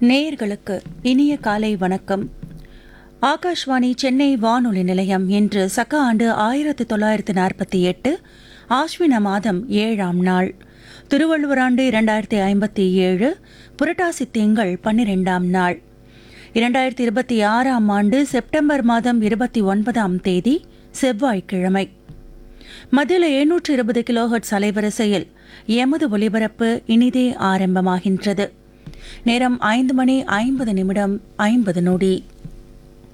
நேயர்களுக்கு இனிய காலை வணக்கம் ஆகாஷ்வாணி சென்னை வானொலி நிலையம் இன்று சக ஆண்டு ஆயிரத்து தொள்ளாயிரத்து நாற்பத்தி எட்டு ஆஸ்வின மாதம் ஏழாம் நாள் திருவள்ளுவர் ஆண்டு இரண்டாயிரத்தி ஐம்பத்தி ஏழு புரட்டாசி திங்கள் பன்னிரெண்டாம் நாள் இரண்டாயிரத்தி இருபத்தி ஆறாம் ஆண்டு செப்டம்பர் மாதம் இருபத்தி ஒன்பதாம் தேதி செவ்வாய்க்கிழமை மதில எழுநூற்று இருபது கிலோஹெர்ட்ஸ் அலைவரிசையில் எமது ஒலிபரப்பு இனிதே ஆரம்பமாகின்றது நேரம் ஐந்து மணி ஐம்பது நிமிடம் ஐம்பது நொடி